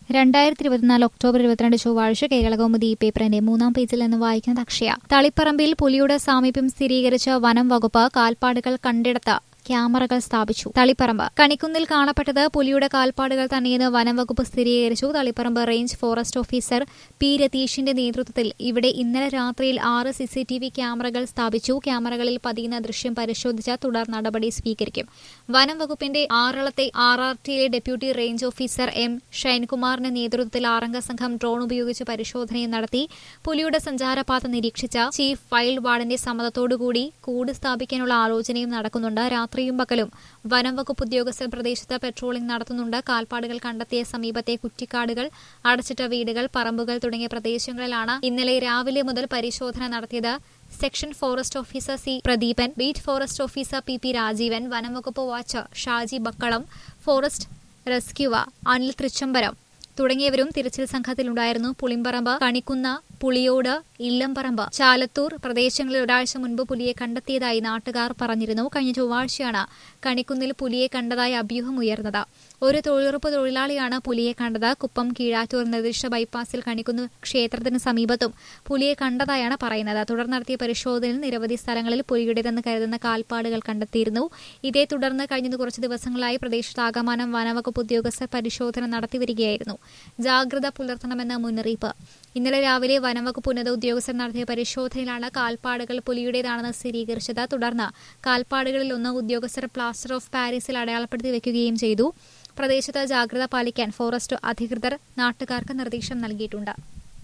രണ്ടായിരത്തി ഇരുപത്തിനാല് ഒക്ടോബർ ഇരുപത്തിരണ്ട് ചൊവ്വാഴ്ച കേരളകൗമുദി ഈ പേപ്പറിന്റെ മൂന്നാം പേജിൽ നിന്ന് വായിക്കുന്നത് അക്ഷയ തളിപ്പറമ്പിൽ പുലിയുടെ സാമീപ്യം സ്ഥിരീകരിച്ച വനം വകുപ്പ് കാൽപ്പാടുകൾ കണ്ടെടുത്ത ക്യാമറകൾ സ്ഥാപിച്ചു തളിപ്പറമ്പ് കണിക്കുന്നിൽ കാണപ്പെട്ടത് പുലിയുടെ കാൽപ്പാടുകൾ തന്നെയെന്ന് വനം വകുപ്പ് സ്ഥിരീകരിച്ചു Taliparamba range forest officer P രതീഷിന്റെ നേതൃത്വത്തിൽ ഇവിടെ ഇന്നലെ രാത്രിയിൽ ആറ് സിസിടിവി ക്യാമറകൾ സ്ഥാപിച്ചു ക്യാമറകളിൽ പതിയുന്ന ദൃശ്യം പരിശോധിച്ച തുടർ നടപടി സ്വീകരിക്കും വനം വകുപ്പിന്റെ ആറളത്തെ ആർ ആർ ടിയിലെ ഡെപ്യൂട്ടി റേഞ്ച് ഓഫീസർ എം ഷൈൻകുമാറിന്റെ നേതൃത്വത്തിൽ ആറംഗ സംഘം ഡ്രോൺ ഉപയോഗിച്ച് പരിശോധനയും നടത്തി പുലിയുടെ സഞ്ചാരപാത നിരീക്ഷിച്ച ചീഫ് വൈൽഡ് വാർഡന്റെ സമ്മതത്തോടുകൂടി കൂട് സ്ഥാപിക്കാനുള്ള ആലോചനയും നടക്കുന്നുണ്ട് രാത്രിയും പകലും വനം വകുപ്പ് ഉദ്യോഗസ്ഥർ പ്രദേശത്ത് പെട്രോളിംഗ് നടത്തുന്നുണ്ട് കാൽപ്പാടുകൾ കണ്ടെത്തിയ സമീപത്തെ കുറ്റിക്കാടുകൾ അടച്ചിട്ട വീടുകൾ പറമ്പുകൾ തുടങ്ങിയ പ്രദേശങ്ങളിലാണ് ഇന്നലെ രാവിലെ മുതൽ പരിശോധന നടത്തിയത് section forest officer C Pradeepan beat forest officer P P Rajeevan വനംവകുപ്പ് watcher Shaji Bakkalam forest rescuer Anil Thrichambaram തുടങ്ങിയവരും തിരച്ചിൽ സംഘത്തിലുണ്ടായിരുന്നു പുളിമ്പറമ്പ് കണിക്കുന്ന പുളിയോട് ഇല്ലംപറമ്പ് ചാലത്തൂർ പ്രദേശങ്ങളിൽ ഒരാഴ്ച മുൻപ് പുലിയെ കണ്ടെത്തിയതായി നാട്ടുകാർ പറഞ്ഞിരുന്നു കഴിഞ്ഞ ചൊവ്വാഴ്ചയാണ് കണിക്കുന്നിൽ പുലിയെ കണ്ടതായി അഭ്യൂഹം ഉയർന്നത് ഒരു തൊഴിലുറപ്പ് തൊഴിലാളിയാണ് പുലിയെ കണ്ടത് കുപ്പം കീഴാറ്റൂർ നിർദ്ദിഷ്ട ബൈപ്പാസിൽ കണിക്കുന്ന് ക്ഷേത്രത്തിന് സമീപത്തും പുലിയെ കണ്ടതായാണ് പറയുന്നത് തുടർന്ന് നടത്തിയ പരിശോധനയിൽ നിരവധി സ്ഥലങ്ങളിൽ പുലിയുടേതെന്ന് കരുതുന്ന കാൽപ്പാടുകൾ കണ്ടെത്തിയിരുന്നു ഇതേ തുടർന്ന് കഴിഞ്ഞ കുറച്ച് ദിവസങ്ങളായി പ്രദേശത്താകമാനം വനവകുപ്പ് ഉദ്യോഗസ്ഥർ പരിശോധന നടത്തിവരികയായിരുന്നു ജാഗ്രത പുലർത്തണമെന്ന മുന്നറിയിപ്പ് ഇന്നലെ രാവിലെ വനംവകുപ്പ് ഉന്നത ഉദ്യോഗസ്ഥർ നടത്തിയ പരിശോധനയിലാണ് കാൽപ്പാടുകൾ പുലിയുടേതാണെന്ന് സ്ഥിരീകരിച്ചത് തുടർന്ന് കാൽപ്പാടുകളിൽ ഒന്ന് ഉദ്യോഗസ്ഥർ പ്ലാസ്റ്റർ ഓഫ് പാരീസിൽ അടയാളപ്പെടുത്തി വെക്കുകയും ചെയ്തു പ്രദേശത്ത് ജാഗ്രത പാലിക്കാൻ ഫോറസ്റ്റ് അധികൃതർ നാട്ടുകാർക്ക് നിർദ്ദേശം നൽകിയിട്ടുണ്ട്